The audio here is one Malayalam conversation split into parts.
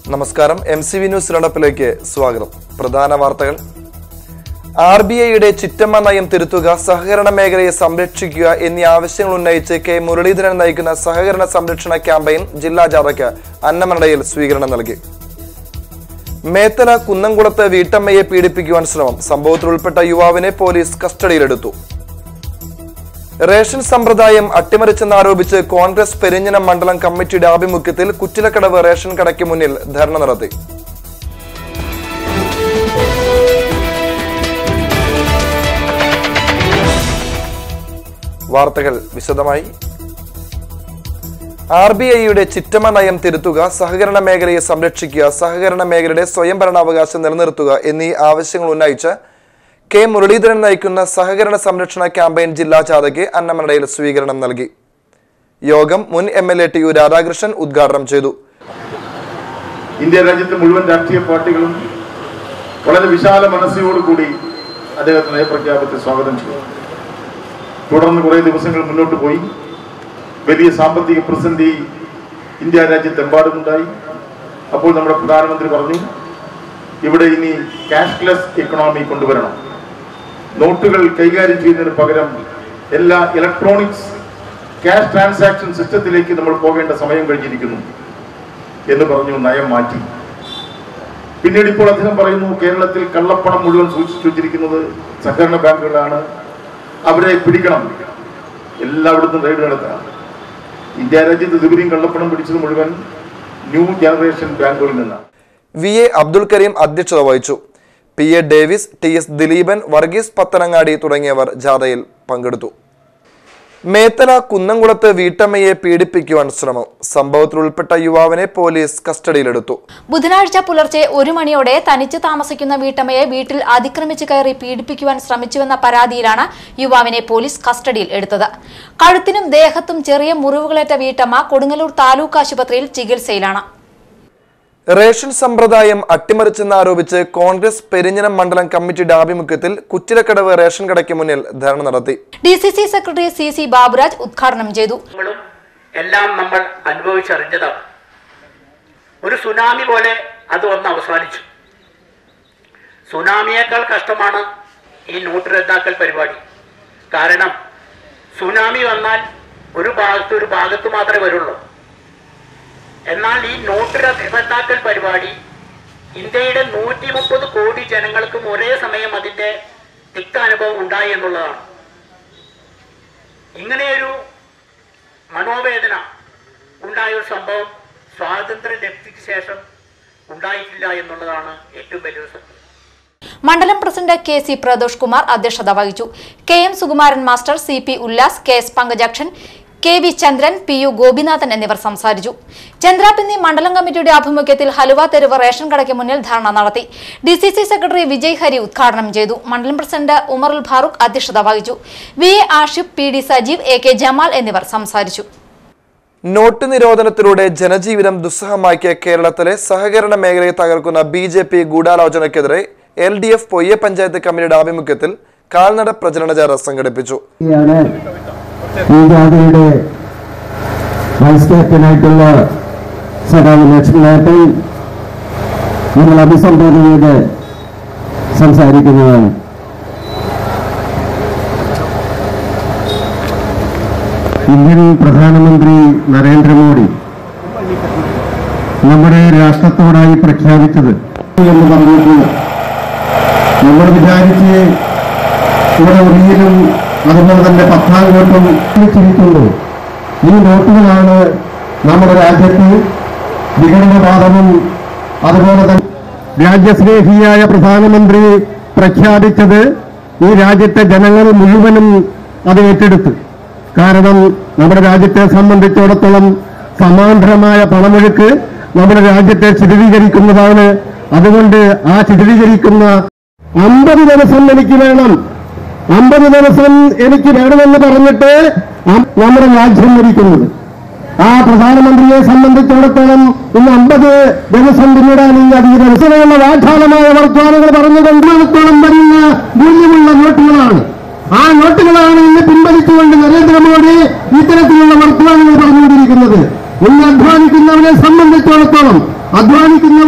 നമസ്കാരം എം സി വി ന്യൂസ് റൗണ്ടപ്പിലേക്ക് സ്വാഗതം പ്രധാന വാർത്തകൾ ആർ ബി ഐയുടെ ചിറ്റമ്മ നയം തിരുത്തുക സഹകരണ മേഖലയെ സംരക്ഷിക്കുക എന്നീ ആവശ്യങ്ങൾ ഉന്നയിച്ച് കെ മുരളീധരൻ നയിക്കുന്ന സഹകരണ സംരക്ഷണ ക്യാമ്പയിൻ ജില്ലാ ജാഥയ്ക്ക് അന്നമനടയിൽ സ്വീകരണം നൽകി മേത്തല കുന്നംകുളത്ത് വീട്ടമ്മയെ പീഡിപ്പിക്കുവാൻ ശ്രമം സംഭവത്തിൽ ഉൾപ്പെട്ട യുവാവിനെ പോലീസ് കസ്റ്റഡിയിലെടുത്തു റേഷൻ സമ്പ്രദായം അട്ടിമറിച്ചെന്നാരോപിച്ച് കോൺഗ്രസ് പെരിഞ്ഞനം മണ്ഡലം കമ്മിറ്റിയുടെ ആഭിമുഖ്യത്തിൽ കുറ്റിലക്കടവ് റേഷൻ കടയ്ക്ക് മുന്നിൽ ധർണ നടത്തി വാർത്തകൾ വിശദമായി ആർ ബി ഐയുടെ ചിറ്റമ്മ നയം തിരുത്തുക സഹകരണ മേഖലയെ സംരക്ഷിക്കുക സഹകരണ മേഖലയുടെ സ്വയംഭരണാവകാശം നിലനിർത്തുക എന്നീ ആവശ്യങ്ങൾ ഉന്നയിച്ച് കെ മുരളീധരൻ നയിക്കുന്ന സഹകരണ സംരക്ഷണ ക്യാമ്പയിൻ ജില്ലാ ജാഥയ്ക്ക് അന്നമനടയിൽ സ്വീകരണം നൽകി യോഗം മുൻ M L A T U Radhakrishnan ഉദ്ഘാടനം ചെയ്തു ഇന്ത്യ രാജ്യത്തെ മുഴുവൻ രാഷ്ട്രീയ പാർട്ടികളും വളരെ വിശാല മനസ്സോടുകൂടി അദ്ദേഹത്തെ നയപ്രഖ്യാപനത്തെ സ്വാഗതം ചെയ്തു തുടർന്ന് കുറേ ദിവസങ്ങൾ മുന്നോട്ട് പോയി വലിയ സാമ്പത്തിക പ്രതിസന്ധി ഇന്ത്യ രാജ്യത്തെമ്പാടുമുണ്ടായി അപ്പോൾ നമ്മുടെ പ്രധാനമന്ത്രി പറഞ്ഞു ഇവിടെ ഇനി ക്യാഷ്ലെസ് എക്കണോമി കൊണ്ടുവരണം നോട്ടുകൾ കൈകാര്യം ചെയ്യുന്നതിന് പകരം എല്ലാ ഇലക്ട്രോണിക്സ് ക്യാഷ് ട്രാൻസാക്ഷൻ സിസ്റ്റത്തിലേക്ക് നമ്മൾ പോകേണ്ട സമയം കഴിഞ്ഞിരിക്കുന്നു എന്ന് പറഞ്ഞു നയം മാറ്റി പിന്നീട് ഇപ്പോൾ അദ്ദേഹം പറയുന്നു കേരളത്തിൽ കള്ളപ്പണം മുഴുവൻ സൂക്ഷിച്ചു വെച്ചിരിക്കുന്നത് സഹകരണ ബാങ്കുകളാണ് അവരെ പിടിക്കണം എല്ലായിടത്തും റെയ്ഡ് നടത്തണം ഇന്ത്യ രാജ്യത്ത് ഇതുവരെയും കള്ളപ്പണം പിടിച്ചത് മുഴുവൻ ന്യൂ ജനറേഷൻ ബാങ്കുകളിൽ നിന്നാണ് വി എ അബ്ദുൽ കരീം അധ്യക്ഷത വഹിച്ചു P A Davis T S Dileepan Varghese Pathanangadi തുടങ്ങിയവർ ജാഥയിൽ പങ്കെടുത്തു മേത്തല കുന്നംകുളത്ത് വീട്ടമ്മയെ പീഡിപ്പിക്കുവാൻ ശ്രമം സംഭവത്തിൽ ഉൾപ്പെട്ട യുവാവിനെ പോലീസ് കസ്റ്റഡിയിലെടുത്തു ബുധനാഴ്ച പുലർച്ചെ ഒരു മണിയോടെ തനിച്ച് താമസിക്കുന്ന വീട്ടമ്മയെ വീട്ടിൽ അതിക്രമിച്ച് കയറി പീഡിപ്പിക്കുവാൻ ശ്രമിച്ചുവെന്ന പരാതിയിലാണ് യുവാവിനെ പോലീസ് കസ്റ്റഡിയിൽ എടുത്തത് കഴുത്തിനും ദേഹത്തും ചെറിയ മുറിവുകളേറ്റ വീട്ടമ്മ കൊടുങ്ങല്ലൂർ താലൂക്ക് ആശുപത്രിയിൽ ചികിത്സയിലാണ് റേഷൻ സമ്പ്രദായം അട്ടിമറിച്ചെന്നാരോപിച്ച് കോൺഗ്രസ് പെരിഞ്ഞനം മണ്ഡലം കമ്മിറ്റിയുടെ ആഭിമുഖ്യത്തിൽ കുറ്റിലക്കടവ് റേഷൻ കടയ്ക്ക് മുന്നിൽ ധർണ നടത്തി D C C secretary C C Baburaj ഉദ്ഘാടനം ചെയ്തു ങ്ങളും എല്ലാം നമ്മൾ അനുഭവിച്ചറിഞ്ഞതാണ് ഒരു സുനാമി പോലെ അത് വന്ന് അവസാനിച്ചു സുനാമിയേക്കാൾ കഷ്ടമാണ് ഈ നോട്ട് റദ്ദാക്കൽ പരിപാടി കാരണം സുനാമി വന്നാൽ ഒരു ഭാഗത്ത് ഒരു ഭാഗത്ത് മാത്രമേ വരുള്ളൂ എന്നാൽ ഈ നോട്ട് റദ്ദ- റദ്ദാക്കൽ പരിപാടി ഇന്ത്യയുടെ നൂറ്റി മുപ്പത് കോടി ജനങ്ങൾക്കും ഒരേ സമയം അതിന്റെ തിക്താനുഭവം ഉണ്ടായി എന്നുള്ളതാണ് ഇങ്ങനെയൊരു മനോവേദന ഉണ്ടായ ഒരു സംഭവം സ്വാതന്ത്ര്യ ലബ്ധിക്ക് ശേഷം ഉണ്ടായിട്ടില്ല എന്നുള്ളതാണ് ഏറ്റവും വലിയൊരു സത്യം മണ്ഡലം president K C Pradosh Kumar അധ്യക്ഷത വഹിച്ചു K M Sukumaran master C P Ullas K S Pankajakshan K V Chandran P U Gopinathan എന്നിവർ സംസാരിച്ചു ചന്ദ്രാപിന്നി മണ്ഡലം കമ്മിറ്റിയുടെ ആഭിമുഖ്യത്തിൽ ഹലുവ തെരുവ് റേഷൻ കടയ്ക്ക് മുന്നിൽ ധർണ നടത്തി D C C secretary Vijay Hari ഉദ്ഘാടനം ചെയ്തു മണ്ഡലം പ്രസിഡന്റ് ഉമറുൽ ഫാറൂഖ് അധ്യക്ഷത വഹിച്ചു V A Ashif P D Sajeev A K Jamal എന്നിവർ സംസാരിച്ചു നോട്ട് നിരോധനത്തിലൂടെ ജനജീവിതം ദുസ്സഹമാക്കിയ കേരളത്തിലെ സഹകരണ മേഖലയെ തകർക്കുന്ന ബി ജെ പി ഗൂഢാലോചനയ്ക്കെതിരെ L D F Poyya panchayat കമ്മിറ്റിയുടെ ആഭിമുഖ്യത്തിൽ കാൽനട പ്രചരണ ജാഥ സംഘടിപ്പിച്ചു ാണ് ഈ ജാഥയുടെ വൈസ് ക്യാപ്റ്റനായിട്ടുള്ള സഖാവ് ലക്ഷ്മണേട്ടൻ നിങ്ങൾ അഭിസംബോധന ചെയ്ത് സംസാരിക്കുന്നതാണ് ഇന്ത്യൻ പ്രധാനമന്ത്രി നരേന്ദ്രമോദി നമ്മുടെ രാഷ്ട്രത്തോടായി പ്രഖ്യാപിച്ചത് എന്ന് പറഞ്ഞിട്ടുണ്ട് നമ്മൾ വിചാരിച്ച് ഇവിടെ ഉറിയിലും അതുപോലെ തന്നെ പത്താംകോട്ടും വെച്ചിരിക്കുന്നു ഈ നോട്ടുകളാണ് നമ്മുടെ രാജ്യത്ത് വിഘടനവാദവും അതുപോലെ തന്നെ രാജ്യസ്നേഹിയായ പ്രധാനമന്ത്രി പ്രഖ്യാപിച്ചത് ഈ രാജ്യത്തെ ജനങ്ങൾ മുഴുവനും അത് ഏറ്റെടുത്തു കാരണം നമ്മുടെ രാജ്യത്തെ സംബന്ധിച്ചിടത്തോളം സമാന്തരമായ പണമൊഴുക്ക് നമ്മുടെ രാജ്യത്തെ ചിത്രീകരിക്കുന്നതാണ് അതുകൊണ്ട് ആ ചിത്രീകരിക്കുന്ന അമ്പത് ദിവസം എനിക്ക് വേണം അമ്പത് ദിവസം എനിക്ക് വേണമെന്ന് പറഞ്ഞിട്ട് ആ- നമ്മുടെ രാജ്യം ഭരിക്കുന്നത് ആ പ്രധാനമന്ത്രിയെ സംബന്ധിച്ചിടത്തോളം ഇന്ന് അമ്പത് ദിവസം പിന്നിടാനില്ല ഈ ദിവസമുള്ള വാചാലമായ വർത്തമാനങ്ങൾ പറഞ്ഞുകൊണ്ടിടത്തോളം വരുന്ന മൂല്യമുള്ള നോട്ടുകളാണ് ആ നോട്ടുകളാണ് ഇന്ന് പിൻവലിച്ചുകൊണ്ട് നരേന്ദ്രമോദി ഇത്തരത്തിലുള്ള വർത്തമാനങ്ങൾ പറഞ്ഞുകൊണ്ടിരിക്കുന്നത് ഇന്ന് അധ്വാനിക്കുന്നവരെ സംബന്ധിച്ചിടത്തോളം അധ്വാനിക്കുന്നവർ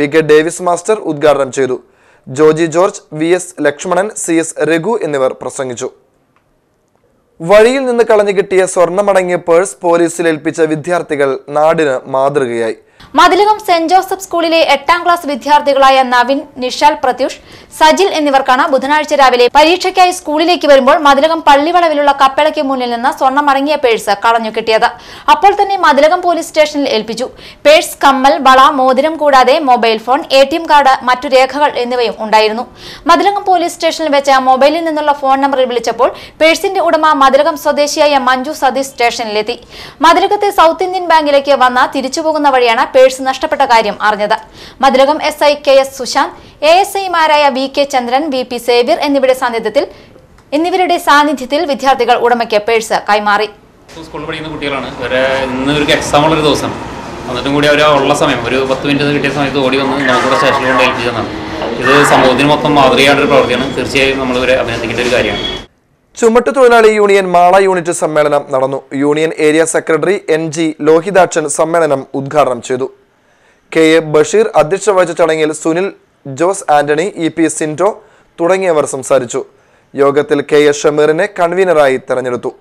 പി കെ ഡേവിസ് മാസ്റ്റർ ഉദ്ഘാടനം ചെയ്തു Joji George V S Lakshmanan C S Raghu എന്നിവർ പ്രസംഗിച്ചു വഴിയിൽ നിന്ന് കളഞ്ഞു കിട്ടിയ സ്വർണമടങ്ങിയ പേഴ്സ് പോലീസിൽ ഏൽപ്പിച്ച വിദ്യാർത്ഥികൾ നാടിന് മാതൃകയായി മതിലകം സെന്റ് ജോസഫ് സ്കൂളിലെ എട്ടാം ക്ലാസ് വിദ്യാർത്ഥികളായ നവിൻ നിഷാൽ പ്രത്യൂഷ് സജിൽ എന്നിവർക്കാണ് ബുധനാഴ്ച രാവിലെ പരീക്ഷയ്ക്കായി സ്കൂളിലേക്ക് വരുമ്പോൾ മതിലകം പള്ളിവളവിലുള്ള കപ്പളയ്ക്ക് മുന്നിൽ നിന്ന് സ്വർണ്ണമടങ്ങിയ പേഴ്സ് കളഞ്ഞു കിട്ടിയത് അപ്പോൾ തന്നെ മതിലകം പോലീസ് സ്റ്റേഷനിൽ ഏൽപ്പിച്ചു പേഴ്സ് കമ്മൽ വള മോതിരം കൂടാതെ mobile phone A T M card മറ്റു രേഖകൾ എന്നിവയും ഉണ്ടായിരുന്നു മതിലകം പോലീസ് സ്റ്റേഷനിൽ വെച്ച മൊബൈലിൽ നിന്നുള്ള ഫോൺ നമ്പറിൽ വിളിച്ചപ്പോൾ പേഴ്സിന്റെ ഉടമ മതിലകം സ്വദേശിയായ മഞ്ജു സതീഷ് സ്റ്റേഷനിലെത്തി മതിലകത്തെ സൗത്ത് ഇന്ത്യൻ ബാങ്കിലേക്ക് വന്ന തിരിച്ചുപോകുന്ന വഴിയാണ് പേഴ്സ് നഷ്ടപ്പെട്ട കാര്യം അറിഞ്ഞത് Mathilakam S I K S Sushant A S ഐമാരായ V K Chandran V P Xavier എന്നിവരുടെ സാന്നിധ്യത്തിൽ എന്നിവരുടെ സാന്നിധ്യത്തിൽ വിദ്യാർത്ഥികൾ ഉടമയ്ക്ക് പേഴ്സ് കൈമാറി സ്കൂളിൽ പഠിക്കുന്ന കുട്ടികളാണ് ഇവരെ ഇന്ന് ഇവർക്ക് എക്സാം ഉള്ളൊരു ദിവസം എന്നിട്ടും കൂടി അവർ ഉള്ള സമയം ഒരു പത്ത് മിനിറ്റ് കിട്ടിയ സമയത്ത് ഓടി വന്ന് നമുക്കിവിടെ സ്റ്റേഷനിൽ കൊണ്ട് ഏൽപ്പിച്ചതാണ് ഇത് സമൂഹത്തിന് മൊത്തം മാതൃകയായ ഒരു പ്രവൃത്തിയാണ് തീർച്ചയായും നമ്മൾ ഇവരെ അഭിനന്ദിക്കേണ്ട ഒരു കാര്യമാണ് ചുമട്ടുതൊഴിലാളി യൂണിയൻ മാള യൂണിറ്റ് സമ്മേളനം നടന്നു union area secretary N G Lohithakshan സമ്മേളനം ഉദ്ഘാടനം ചെയ്തു കെ എ ബഷീർ അധ്യക്ഷത വഹിച്ച ചടങ്ങിൽ സുനിൽ ജോസ് ആന്റണി ഇ പി സിൻറ്റോ തുടങ്ങിയവർ സംസാരിച്ചു യോഗത്തിൽ കെ എസ് ഷമീറിനെ കൺവീനറായി തെരഞ്ഞെടുത്തു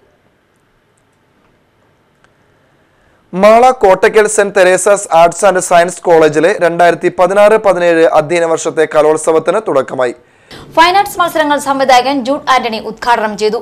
Mala Kottakkal saint Teresa's arts and science കോളേജിലെ രണ്ടായിരത്തി പതിനാറ് പതിനേഴ് അധ്യയന വർഷത്തെ കലോത്സവത്തിന് തുടക്കമായി ഫൈൻ ആർട്സ് മത്സരങ്ങൾ സംവിധായകൻ ജൂഡ് ആന്റണി ഉദ്ഘാടനം ചെയ്തു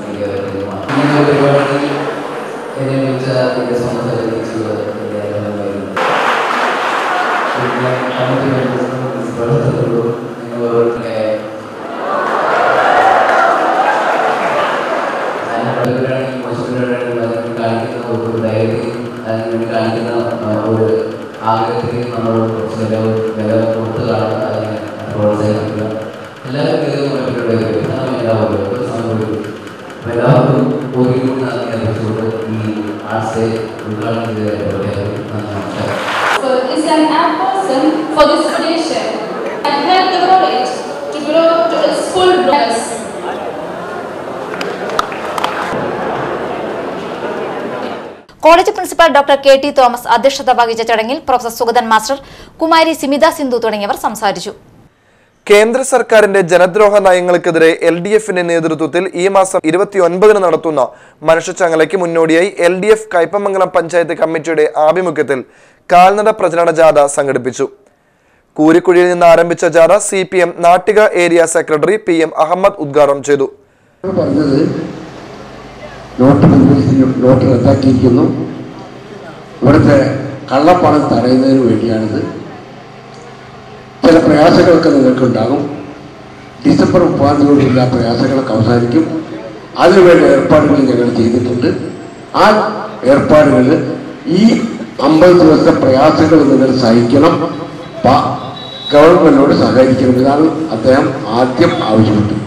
ഒരു ആഗ്രഹത്തിൽ നമ്മൾ കുറച്ച് വില വില കൊടുത്ത് കാണുക അതിനെ പ്രോത്സാഹിപ്പിക്കുക എല്ലാവരും ഇത് മുന്നോട്ട് വരും എല്ലാവരും ഒരു സംഭവിക്കും അപ്പോൾ എല്ലാവർക്കും ഒരിക്കലും നന്ദി അറിയിച്ചുകൊണ്ട് ഈ ആർട്സ് ഉദ്ഘാടനം ചെയ്തതിലൂടെ നന്ദി നമസ്കാരം So is an apt person for this foundation and help the college to grow to its full brightness. College principal doctor K T Thomas അധ്യക്ഷത വഹിച്ച ചടങ്ങിൽ പ്രൊഫസർ സുഗതൻ മാസ്റ്റർ കുമാരി സിമിത സിന്ധു തുടങ്ങിയവർ സംസാരിച്ചു കേന്ദ്ര സർക്കാരിന്റെ ജനദ്രോഹ നയങ്ങൾക്കെതിരെ എൽ ഡി എഫിന്റെ നേതൃത്വത്തിൽ ഈ മാസം ഇരുപത്തിയൊൻപതിന് നടത്തുന്ന മനുഷ്യച്ചങ്ങലയ്ക്ക് മുന്നോടിയായി L D F Kaipamangalam panchayat കമ്മിറ്റിയുടെ ആഭിമുഖ്യത്തിൽ കാൽനട പ്രചരണ ജാഥ സംഘടിപ്പിച്ചു കൂരിക്കുഴിയിൽ നിന്ന് ആരംഭിച്ച ജാഥ C P M Nattika area secretary P M Ahammed ഉദ്ഘാടനം ചെയ്തു പറഞ്ഞത് നോട്ട് പിൻവലിച്ചു നോട്ട് റദ്ദാക്കിയിരിക്കുന്നു ഇവിടുത്തെ കള്ളപ്പണം തടയുന്നതിന് വേണ്ടിയാണിത് ചില പ്രയാസങ്ങളൊക്കെ നിങ്ങൾക്കുണ്ടാകും ഡിസംബർ മുപ്പതാം തീയതിയോടുള്ള പ്രയാസങ്ങളൊക്കെ അവസാനിക്കും അതിനുവേണ്ട ഏർപ്പാടുകൾ ഞങ്ങൾ ചെയ്തിട്ടുണ്ട് ആ ഏർപ്പാടുകൾ ഈ അമ്പത് ദിവസത്തെ പ്രയാസങ്ങൾ നിങ്ങൾ സഹിക്കണം പ- ഗവൺമെന്റിനോട് സഹകരിക്കണം ഇതാണ് അദ്ദേഹം ആദ്യം ആവശ്യപ്പെട്ടത്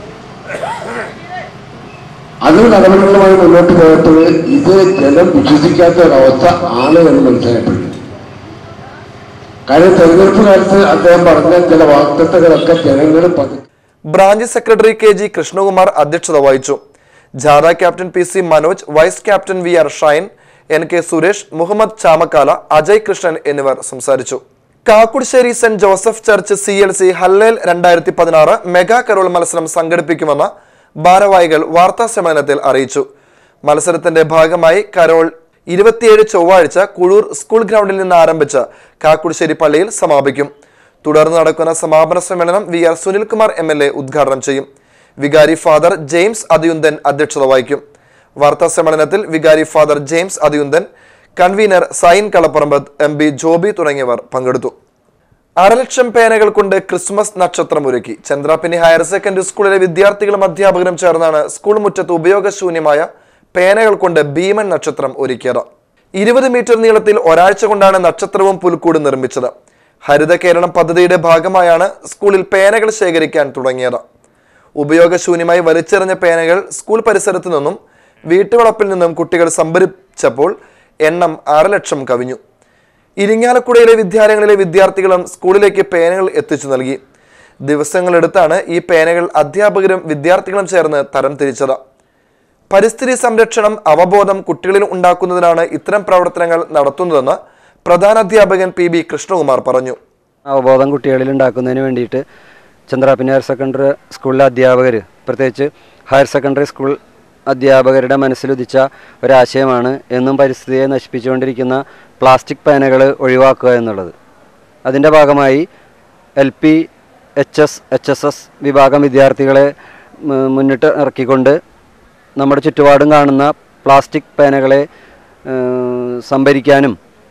അത് നടപടികളുമായി മുന്നോട്ട് പോയപ്പോൾ ഇത് ജനം വിശ്വസിക്കാത്ത ഒരവസ്ഥ ആണ് എന്ന് മനസ്സിലായപ്പെട്ടു കാര്യം തെരഞ്ഞെടുപ്പ് കാലത്ത് അദ്ദേഹം പറഞ്ഞ ചില വാക്തത്വങ്ങളൊക്കെ ജനങ്ങൾ പതി branch secretary K G Krishnakumar അധ്യക്ഷത വഹിച്ചു ജാഥ captain P C Manoj vice captain V R Shine N K Suresh Muhammed Chamakkala Ajay Krishnan എന്നിവർ സംസാരിച്ചു Kakkudissery saint Joseph church C L C Hallel രണ്ടായിരത്തി പതിനാറ് മെഗാ കരോൾ മത്സരം സംഘടിപ്പിക്കുമെന്ന് ഭാരവാഹികൾ വാർത്താ സമ്മേളനത്തിൽ അറിയിച്ചു മത്സരത്തിന്റെ ഭാഗമായി കരോൾ ഇരുപത്തിയേഴ് ചൊവ്വാഴ്ച കുഴൂർ സ്കൂൾ ഗ്രൗണ്ടിൽ നിന്ന് ആരംഭിച്ച് കാക്കുടിശ്ശേരി പള്ളിയിൽ സമാപിക്കും തുടർന്ന് നടക്കുന്ന സമാപന സമ്മേളനം V R Sunilkumar M L A ഉദ്ഘാടനം ചെയ്യും വികാരി ഫാദർ ജെയിംസ് അതിയുന്തൻ അധ്യക്ഷത വഹിക്കും വാർത്താ സമ്മേളനത്തിൽ വികാരി father James Athiyunthan convener Sain Kalaparambu M B Joby തുടങ്ങിയവർ പങ്കെടുത്തു അരലക്ഷം പേനകൾ കൊണ്ട് ക്രിസ്മസ് നക്ഷത്രം ഒരുക്കി ചന്ദ്രാപിന്നി ഹയർ സെക്കൻഡറി സ്കൂളിലെ വിദ്യാർത്ഥികളും അധ്യാപകരും ചേർന്നാണ് സ്കൂൾ മുറ്റത്ത് ഉപയോഗശൂന്യമായ പേനകൾ കൊണ്ട് ഭീമൻ നക്ഷത്രം ഒരുക്കിയത് ഇരുപത് മീറ്റർ നീളത്തിൽ ഒരാഴ്ച കൊണ്ടാണ് നക്ഷത്രവും പുൽക്കൂടും നിർമ്മിച്ചത് ഹരിത കേരളം പദ്ധതിയുടെ ഭാഗമായാണ് സ്കൂളിൽ പേനകൾ ശേഖരിക്കാൻ തുടങ്ങിയത് ഉപയോഗശൂന്യമായി വലിച്ചെറിഞ്ഞ പേനകൾ സ്കൂൾ പരിസരത്തു നിന്നും വീട്ടുവളപ്പിൽ നിന്നും കുട്ടികൾ സംഭരിച്ചപ്പോൾ എണ്ണം ആറ് ലക്ഷം കവിഞ്ഞു ഇരിങ്ങാലക്കുടയിലെ വിദ്യാലയങ്ങളിലെ വിദ്യാർത്ഥികളും സ്കൂളിലേക്ക് പേനകൾ എത്തിച്ചു നൽകി ദിവസങ്ങളെടുത്താണ് ഈ പേനകൾ അധ്യാപകരും വിദ്യാർത്ഥികളും ചേർന്ന് തരം തിരിച്ചത് പരിസ്ഥിതി സംരക്ഷണം അവബോധം കുട്ടികളിൽ ഉണ്ടാക്കുന്നതിനാണ് ഇത്തരം പ്രവർത്തനങ്ങൾ നടത്തുന്നതെന്ന് പ്രധാനാധ്യാപകൻ പി ബി കൃഷ്ണകുമാർ പറഞ്ഞു അവബോധം കുട്ടികളിൽ ഉണ്ടാക്കുന്നതിന് വേണ്ടിയിട്ട് ചന്ദ്രാപിന്നി ഹയർ സെക്കൻഡറി സ്കൂളിലെ അധ്യാപകർ പ്രത്യേകിച്ച് ഹയർ സെക്കൻഡറി സ്കൂൾ അധ്യാപകരുടെ മനസ്സിലുദിച്ച ഒരാശയമാണ് എന്നും പരിസ്ഥിതിയെ നശിപ്പിച്ചുകൊണ്ടിരിക്കുന്ന പ്ലാസ്റ്റിക് പേനകൾ ഒഴിവാക്കുക എന്നുള്ളത് അതിൻ്റെ ഭാഗമായി L P H S H S S വിഭാഗം വിദ്യാർത്ഥികളെ മ്, മുന്നിട്ട് ഇറക്കിക്കൊണ്ട് നമ്മുടെ ചുറ്റുപാടും കാണുന്ന പ്ലാസ്റ്റിക് പേനകളെ ഏഹ്, സംഭരിക്കാനും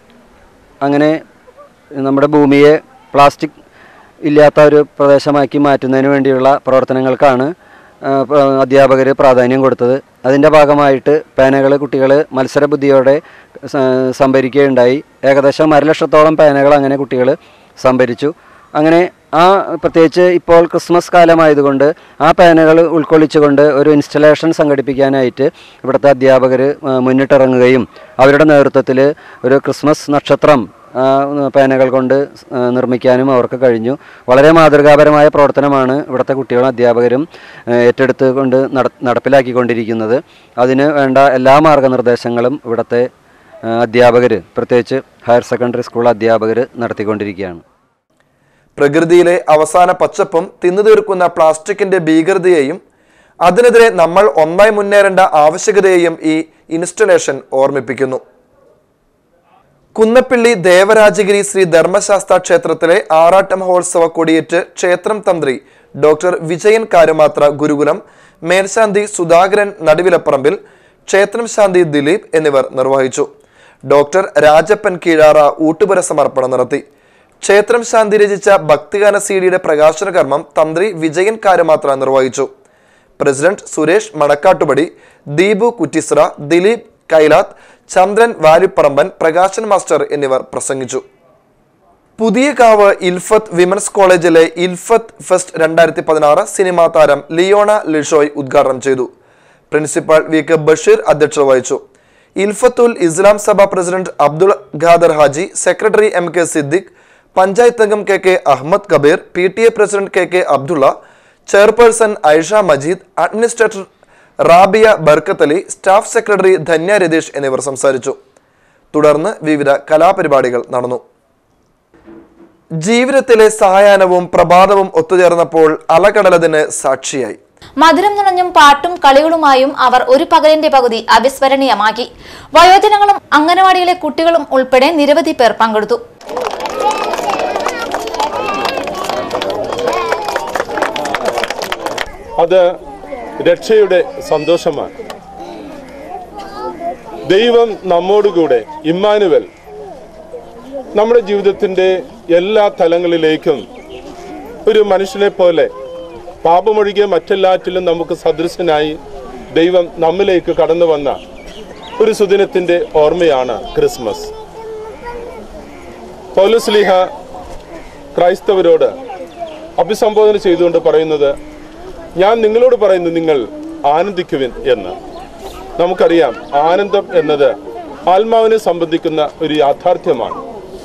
അങ്ങനെ നമ്മുടെ ഭൂമിയെ പ്ലാസ്റ്റിക് ഇല്ലാത്ത ഒരു പ്രദേശമാക്കി മാറ്റുന്നതിന് വേണ്ടിയുള്ള പ്രവർത്തനങ്ങൾക്കാണ് അധ്യാപകർ പ്രാധാന്യം കൊടുത്തത് അതിൻ്റെ ഭാഗമായിട്ട് പേനകൾ കുട്ടികൾ മത്സരബുദ്ധിയോടെ സ- സംഭരിക്കുകയുണ്ടായി ഏകദേശം അരലക്ഷത്തോളം പേനകൾ അങ്ങനെ കുട്ടികൾ സംഭരിച്ചു അങ്ങനെ ആ പ്രത്യേകിച്ച് ഇപ്പോൾ ക്രിസ്മസ് കാലമായതുകൊണ്ട് ആ പേനകൾ ഉൾക്കൊള്ളിച്ചുകൊണ്ട് ഒരു ഇൻസ്റ്റലേഷൻ സംഘടിപ്പിക്കാനായിട്ട് ഇവിടുത്തെ അധ്യാപകർ മുന്നിട്ടിറങ്ങുകയും അവരുടെ നേതൃത്വത്തിൽ ഒരു ക്രിസ്മസ് നക്ഷത്രം ആ, പേനകൾ കൊണ്ട് ആ, നിർമ്മിക്കാനും അവർക്ക് കഴിഞ്ഞു വളരെ മാതൃകാപരമായ പ്രവർത്തനമാണ് ഇവിടുത്തെ കുട്ടികളും അധ്യാപകരും ആ, ഏറ്റെടുത്ത് കൊണ്ട് നട നടപ്പിലാക്കിക്കൊണ്ടിരിക്കുന്നത് അതിന് വേണ്ട എല്ലാ മാർഗനിർദ്ദേശങ്ങളും ഇവിടുത്തെ അധ്യാപകർ പ്രത്യേകിച്ച് ഹയർ സെക്കൻഡറി സ്കൂൾ അധ്യാപകർ നടത്തിക്കൊണ്ടിരിക്കുകയാണ് പ്രകൃതിയിലെ അവസാന പച്ചപ്പും തിന്നു തീർക്കുന്ന പ്ലാസ്റ്റിക്കിന്റെ ഭീകരതയെയും അതിനെതിരെ നമ്മൾ ഒന്നായി മുന്നേറേണ്ട ആവശ്യകതയെയും ഈ ഇൻസ്റ്റലേഷൻ ഓർമ്മിപ്പിക്കുന്നു കുന്നപ്പിള്ളി ദേവരാജഗിരി ശ്രീ ധർമ്മശാസ്ത്ര ക്ഷേത്രത്തിലെ ആറാട്ട് മഹോത്സവ കൊടിയേറ്റ് ക്ഷേത്രം തന്ത്രി ഡോക്ടർ വിജയൻ കാരുമാത്ര ഗുരുകുലം മേൽശാന്തി സുധാകരൻ നടുവിലപ്പറമ്പിൽ ക്ഷേത്രം ശാന്തി ദിലീപ് എന്നിവർ നിർവഹിച്ചു ഡോക്ടർ രാജപ്പൻ കീഴാറ ഊട്ടുപുര സമർപ്പണം നടത്തി ക്ഷേത്രം ശാന്തി രചിച്ച ഭക്തിഗാന സീഡിയുടെ പ്രകാശന കർമ്മം തന്ത്രി വിജയൻ കാരുമാത്ര നിർവഹിച്ചു പ്രസിഡന്റ് സുരേഷ് മണക്കാട്ടുപടി ദീപു കുറ്റിസ്ര ദിലീപ് കൈലാത്ത് ചന്ദ്രൻ വാലിപ്പറമ്പൻ പ്രകാശൻ മാസ്റ്റർ എന്നിവർ പ്രസംഗിച്ചു പുതിയ കാവ് ഇൽഫത്ത് വിമൻസ് കോളേജിലെ ഇൽഫത്ത് ഫെസ്റ്റ് രണ്ടായിരത്തി പതിനാറ് സിനിമാ താരം ലിയോണ ലിഷോയ് ഉദ്ഘാടനം ചെയ്തു പ്രിൻസിപ്പാൾ വി കെ ബഷീർ അധ്യക്ഷത വഹിച്ചു Ilfathul Islam Sabha president Abdul Khader Haji secretary M K Siddique panchayat അംഗം K K Ahammed Kabeer P T A president K K Abdulla chairperson Aisha Majeed administrator Rabiya Barkath Ali staff secretary Dhanya Ratheesh എന്നിവർ സംസാരിച്ചു തുടർന്ന് വിവിധ കലാപരിപാടികൾ നടന്നു ജീവിതത്തിലെ സായാഹ്നവും പ്രഭാതവും ഒത്തുചേർന്നപ്പോൾ അലകടലതിന് സാക്ഷിയായി മധുരം നിറഞ്ഞും പാട്ടും കളികളുമായും അവർ ഒരു പകലിന്റെ പകുതി അവിസ്മരണീയമാക്കി വയോജനങ്ങളും അംഗനവാടിയിലെ കുട്ടികളും ഉൾപ്പെടെ നിരവധി പേർ പങ്കെടുത്തു അത് രക്ഷയുടെ സന്തോഷമാണ് ദൈവം നമ്മോടുകൂടെ ഇമ്മാനുവൽ നമ്മുടെ ജീവിതത്തിൻ്റെ എല്ലാ തലങ്ങളിലേക്കും ഒരു മനുഷ്യനെ പോലെ പാപമൊഴികെ മറ്റെല്ലാറ്റിലും നമുക്ക് സദൃശനായി ദൈവം നമ്മിലേക്ക് കടന്നു വന്ന ഒരു സുദിനത്തിൻ്റെ ഓർമ്മയാണ് ക്രിസ്മസ് പൗലസ്ലിഹ ക്രൈസ്തവരോട് അഭിസംബോധന ചെയ്തുകൊണ്ട് പറയുന്നത് ഞാൻ നിങ്ങളോട് പറയുന്നു നിങ്ങൾ ആനന്ദിക്കുവിൻ എന്ന് നമുക്കറിയാം ആനന്ദം എന്നത് ആത്മാവിനെ സംബന്ധിക്കുന്ന ഒരു യാഥാർത്ഥ്യമാണ്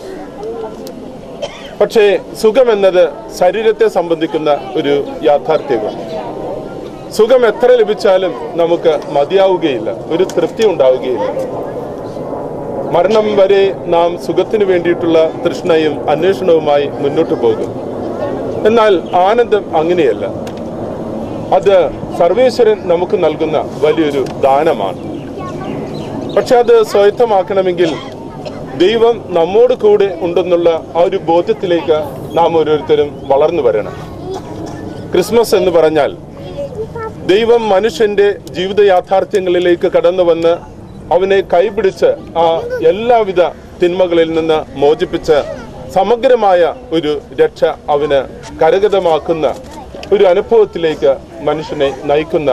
പക്ഷേ സുഖം എന്നത് ശരീരത്തെ സംബന്ധിക്കുന്ന ഒരു യാഥാർത്ഥ്യമാണ് സുഖം എത്ര ലഭിച്ചാലും നമുക്ക് മതിയാവുകയില്ല ഒരു തൃപ്തി ഉണ്ടാവുകയില്ല മരണം വരെ നാം സുഖത്തിന് വേണ്ടിയിട്ടുള്ള തൃഷ്ണയും അന്വേഷണവുമായി മുന്നോട്ട് പോകും എന്നാൽ ആനന്ദം അങ്ങനെയല്ല അത് സർവേശ്വരൻ നമുക്ക് നൽകുന്ന വലിയൊരു ദാനമാണ് പക്ഷെ അത് സ്വായത്തമാക്കണമെങ്കിൽ ദൈവം നമ്മോട് കൂടെ ഉണ്ടെന്നുള്ള ആ ഒരു ബോധ്യത്തിലേക്ക് നാം ഓരോരുത്തരും വളർന്നു വരണം ക്രിസ്മസ് എന്ന് പറഞ്ഞാൽ ദൈവം മനുഷ്യന്റെ ജീവിത യാഥാർത്ഥ്യങ്ങളിലേക്ക് കടന്നു വന്ന് അവനെ കൈപിടിച്ച് ആ എല്ലാവിധ തിന്മകളിൽ നിന്ന് മോചിപ്പിച്ച് സമഗ്രമായ ഒരു രക്ഷ അവന് കരഗതമാക്കുന്ന ഒരു അനുഭവത്തിലേക്ക് മനുഷ്യനെ നയിക്കുന്ന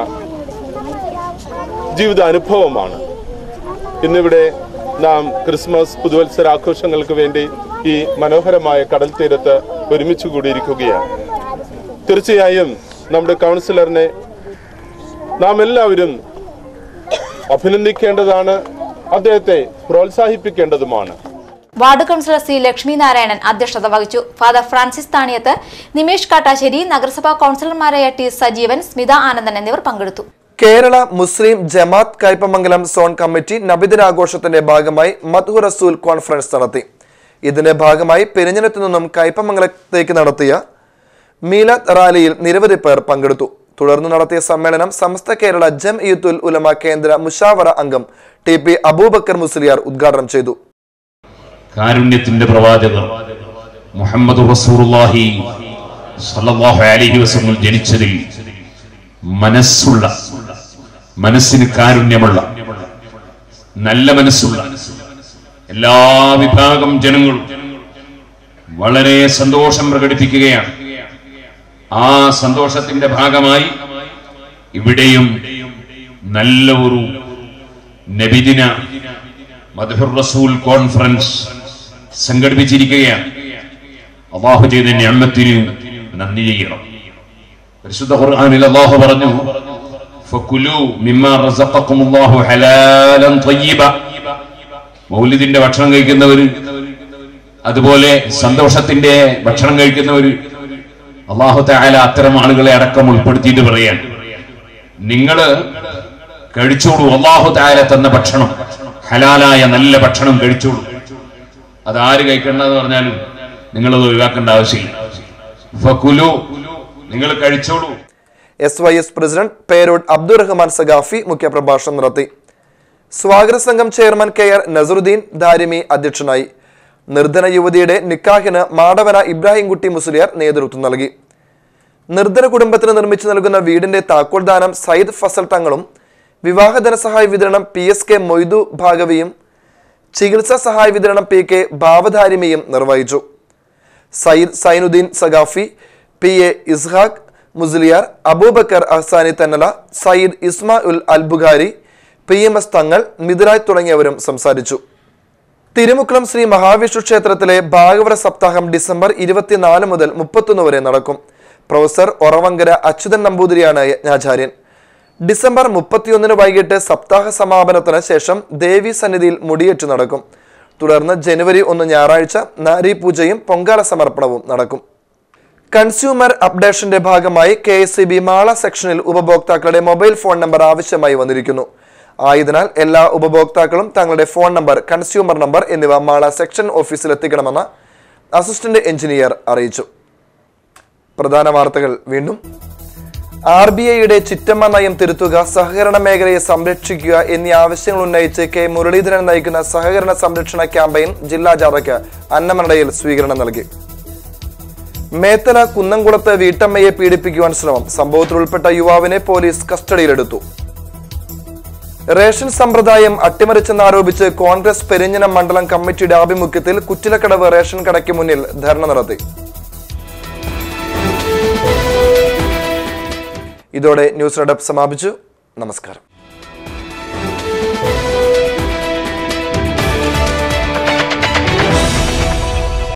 ജീവിത അനുഭവമാണ് ഇന്നിവിടെ നാം ക്രിസ്മസ് പുതുവത്സരാഘോഷങ്ങൾക്ക് വേണ്ടി ഈ മനോഹരമായ കടൽ തീരത്ത് ഒരുമിച്ച് കൂടിയിരിക്കുകയാണ് തീർച്ചയായും നമ്മുടെ കൗൺസിലറിനെ നാം എല്ലാവരും അഭിനന്ദിക്കേണ്ടതാണ് അദ്ദേഹത്തെ പ്രോത്സാഹിപ്പിക്കേണ്ടതുമാണ് ward councillor C Lakshmi Narayanan അധ്യക്ഷത വഹിച്ചു ഫാദർ ഫ്രാൻസിസ് താണിയത്ത് നിമേഷ് കാട്ടാശ്ശേരി നഗരസഭാ കൗൺസിലർമാരായ ടി സജീവൻ സ്മിത ആനന്ദൻ എന്നിവർ പങ്കെടുത്തു കേരള മുസ്ലിം ജമാത്ത് കയ്പമംഗലം സോൺ കമ്മിറ്റി നബിദിനാഘോഷത്തിന്റെ ഭാഗമായി മധു റസൂൽ കോൺഫറൻസ് നടത്തി ഇതിന്റെ ഭാഗമായി പെരിഞ്ഞനത്തു നിന്നും കയ്പമംഗലത്തേക്ക് നടത്തിയ മീലാദ് റാലിയിൽ നിരവധി പേർ പങ്കെടുത്തു തുടർന്ന് നടത്തിയ സമ്മേളനം സമസ്ത കേരള ജം ഇയുത്തുൽ ഉലമ കേന്ദ്ര മുഷാവറ അംഗം ടി പി അബൂബക്കർ മുസ്ലിയാർ ഉദ്ഘാടനം ചെയ്തു കാരുണ്യത്തിന്റെ പ്രവാചകർ മുഹമ്മദ് റസൂറുല്ലാഹി സല്ലല്ലാഹു അലൈഹി വസല്ലം ജനിച്ചതിൽ മനസ്സുള്ള മനസ്സിന് കാരുണ്യമുള്ള നല്ല മനസ്സുള്ള എല്ലാ വിഭാഗം ജനങ്ങളും വളരെ സന്തോഷം പ്രകടിപ്പിക്കുകയാണ് ആ സന്തോഷത്തിന്റെ ഭാഗമായി ഇവിടെയും നല്ല ഒരു നബിദിന മധുർ റസൂൽ കോൺഫറൻസ് സംഘടിപ്പിച്ചിരിക്കുകയാണ് അള്ളാഹു ചെയ്ത ഞമ്മത്തിന് നന്ദി ചെയ്യണം പരിശുദ്ധ ഖുർആനിൽ അള്ളാഹു പറഞ്ഞു ഫകുലു മിമ്മാ റസഖക്കുമുല്ലാഹു ഹലാലൻ ത്വയ്യിബ മൗലിദിന്റെ ഭക്ഷണം കഴിക്കുന്നവര് അതുപോലെ സന്തോഷത്തിന്റെ ഭക്ഷണം കഴിക്കുന്നവര് അള്ളാഹു തആല അത്തരം ആളുകളെ അടക്കം ഉൾപ്പെടുത്തിയിട്ട് പറയാൻ നിങ്ങള് കഴിച്ചോളൂ അള്ളാഹു തആല തന്ന ഭക്ഷണം ഹലാലായ നല്ല ഭക്ഷണം കഴിച്ചോളൂ അത് ആര് കഴിക്കണ്ടെന്ന് പറഞ്ഞാലും നിങ്ങളത് ഒഴിവാക്കേണ്ട ആവശ്യമില്ല ഫകുലു നിങ്ങൾ കഴിച്ചോളൂ S Y S president Perode Abdurahman Saqafi മുഖ്യപ്രഭാഷണം നടത്തി സ്വാഗത സംഘം chairman K R Nasaruddin Darimi അധ്യക്ഷനായി നിർധന യുവതിയുടെ നിക്കാഹിന് മാടവന ഇബ്രാഹിംകുട്ടി മുസ്ലിയാർ നേതൃത്വം നൽകി നിർധന കുടുംബത്തിന് നിർമ്മിച്ചു നൽകുന്ന വീടിന്റെ താക്കോൽദാനം സയ്യിദ് ഫസൽ തങ്ങളും വിവാഹ ധനസഹായ വിതരണം പി എസ് കെ മൊയ്തു ഭാഗവിയും ചികിത്സാ സഹായ വിതരണം പി കെ ഭാവധാരിമയും നിർവഹിച്ചു Sayyid Zainuddin Saqafi P A Ishaq Musliyar Aboobacker Ahsani Thannala Sayyid Ismail Albukhari P M S Thangal മിഥുരായ് തുടങ്ങിയവരും സംസാരിച്ചു തിരുമുക്കുളം ശ്രീ മഹാവിഷ്ണു ക്ഷേത്രത്തിലെ ഭാഗവത സപ്താഹം ഡിസംബർ ഇരുപത്തിനാല് മുതൽ മുപ്പത്തൊന്ന് വരെ നടക്കും പ്രൊഫസർ ഒറവങ്കര അച്യുതൻ നമ്പൂതിരിയാണ് യജ്ഞാചാര്യൻ ഡിസംബർ മുപ്പത്തിയൊന്നിന് വൈകിട്ട് സപ്താഹ സമാപനത്തിന് ശേഷം ദേവി സന്നിധിയിൽ മുടിയേറ്റു നടക്കും തുടർന്ന് ജനുവരി ഒന്ന് ഞായറാഴ്ച നാരി പൂജയും പൊങ്കാല സമർപ്പണവും നടക്കും കൺസ്യൂമർ അപ്ഡേഷന്റെ ഭാഗമായി K S C B Mala സെക്ഷനിൽ ഉപഭോക്താക്കളുടെ മൊബൈൽ ഫോൺ നമ്പർ ആവശ്യമായി വന്നിരിക്കുന്നു ആയതിനാൽ എല്ലാ ഉപഭോക്താക്കളും തങ്ങളുടെ ഫോൺ നമ്പർ കൺസ്യൂമർ നമ്പർ എന്നിവ മാള സെക്ഷൻ ഓഫീസിൽ എത്തിക്കണമെന്ന് അസിസ്റ്റന്റ് എഞ്ചിനീയർ അറിയിച്ചു പ്രധാന വാർത്തകൾ വീണ്ടും ആർ ബി ഐയുടെ ചിറ്റമ്മ നയം തിരുത്തുക സഹകരണ മേഖലയെ സംരക്ഷിക്കുക എന്നീ ആവശ്യങ്ങൾ ഉന്നയിച്ച് കെ മുരളീധരൻ നയിക്കുന്ന സഹകരണ സംരക്ഷണ ക്യാമ്പയിൻ ജില്ലാ ജാഥയ്ക്ക് അന്നമനടയിൽ സ്വീകരണം നൽകി മേത്തല കുന്നംകുളത്ത് വീട്ടമ്മയെ പീഡിപ്പിക്കുവാൻ ശ്രമം സംഭവത്തിൽ ഉൾപ്പെട്ട യുവാവിനെ പോലീസ് കസ്റ്റഡിയിലെടുത്തു റേഷൻ സമ്പ്രദായം അട്ടിമറിച്ചെന്നാരോപിച്ച് കോൺഗ്രസ് പെരിഞ്ഞനം മണ്ഡലം കമ്മിറ്റിയുടെ ആഭിമുഖ്യത്തിൽ കുറ്റിലക്കടവ് റേഷൻ കടയ്ക്ക് മുന്നിൽ ധർണ നടത്തി ഇതോടെ ന്യൂസ് റെഡപ്പ് സമാപിച്ചു നമസ്കാരം